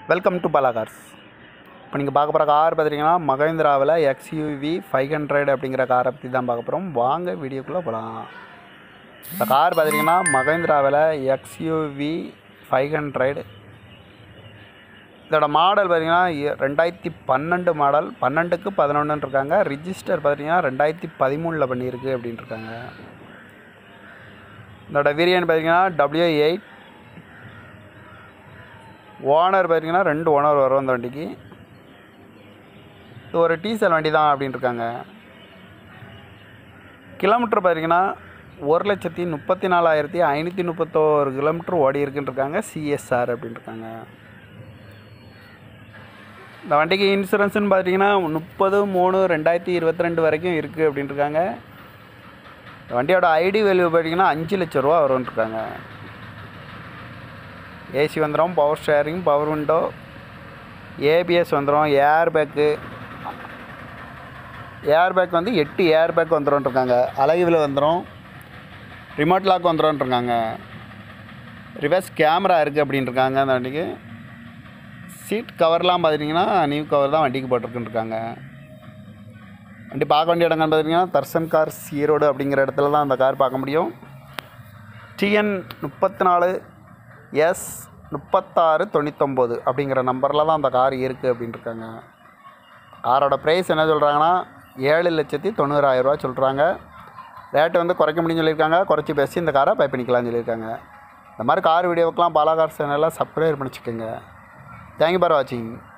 welcome to Bala cars இப்போ நீங்கள் பார்க்க போகிற கார் பார்த்துட்டிங்கன்னா மகேந்திராவில் எக்ஸ்யூவி ஃபைவ் ஹண்ட்ரட் அப்படிங்கிற காரை பற்றி தான் பார்க்க போகிறோம் வாங்க வீடியோக்குள்ளே போகலாம் இந்த கார் பார்த்துட்டிங்கன்னா மகேந்திராவில் எக்ஸ்யூவி ஃபைவ் ஹண்ட்ரட் இதோட மாடல் பார்த்தீங்கன்னா எ- ரெண்டாயிரத்தி பன்னெண்டு மாடல் பன்னெண்டுக்கு பதினொன்றுன்னு இருக்காங்க ரிஜிஸ்டர் பார்த்தீங்கன்னா ரெண்டாயிரத்தி பதிமூணில் பண்ணியிருக்கு அப்படின்ட்டு இருக்காங்க இதோட வேரியன்ட் பார்த்தீங்கன்னா டபிள்யூ எயிட் ஓனர் பார்த்தீங்கன்னா ரெண்டு ஓனர் வரும் அந்த வண்டிக்கு இது ஒரு டீசல் வண்டி தான் அப்படின்னு இருக்காங்க கிலோமீட்டர் பார்த்தீங்கன்னா ஒரு லட்சத்தி முப்பத்தி நாலாயிரத்தி ஐநூற்றி முப்பத்தோரு கிலோமீட்டர் ஓடி இருக்குன்னு இருக்காங்க சிஎஸ்ஆர் அப்படின்னு இருக்காங்க இந்த வண்டிக்கு இன்சூரன்ஸ்னு பார்த்தீங்கன்னா முப்பது மூணு ரெண்டாயிரத்தி இருபத்தி ரெண்டு வரைக்கும் இருக்குது அப்படின்னு இருக்காங்க இந்த வண்டியோட ஐடி வேல்யூ பார்த்தீங்கன்னா அஞ்சு லட்ச ரூபா வரும்னு இருக்காங்க ஏசி வந்துடும் power steering power window ABS வந்துடும் ஏர் பேக்கு ஏர் பேக் வந்து எட்டு ஏர் பேக் வந்துடும் இருக்காங்க அழகுவில் வந்துடும் ரிமோட் லாக் வந்துடும் இருக்காங்க ரிவர்ஸ் கேமரா இருக்குது அப்படின்னு இருக்காங்க அந்த வண்டிக்கு சீட் கவர்லாம் பார்த்துட்டிங்கன்னா நியூ கவர் தான் வண்டிக்கு போட்டிருக்குன்னு இருக்காங்க வண்டி பார்க்க வேண்டிய இடங்கள் பார்த்திங்கன்னா தர்சன் கார்ஸ் ஈரோடு அப்படிங்கிற இடத்துல தான் அந்த கார் பார்க்க முடியும் டிஎன் முப்பத்தி நாலு எஸ் முப்பத்தாறு தொண்ணூத்தொம்பது அப்படிங்கிற நம்பரில் தான் அந்த கார் இருக்குது அப்படின்னு இருக்காங்க காரோட ப்ரைஸ் என்ன சொல்கிறாங்கன்னா ஏழு லட்சத்தி தொண்ணூறாயிரரூவா சொல்கிறாங்க ரேட்டு வந்து குறைக்க முடியும்னு சொல்லியிருக்காங்க குறைச்சி பேசி இந்த காரை பை பண்ணிக்கலாம்னு சொல்லியிருக்காங்க இந்த மாதிரி கார் வீடியோவுக்கெலாம் பாலா கார் சேனலில் சப்ஸ்கிரைப் பண்ணி வச்சுக்கோங்க தேங்க்யூ ஃபார் வாட்சிங்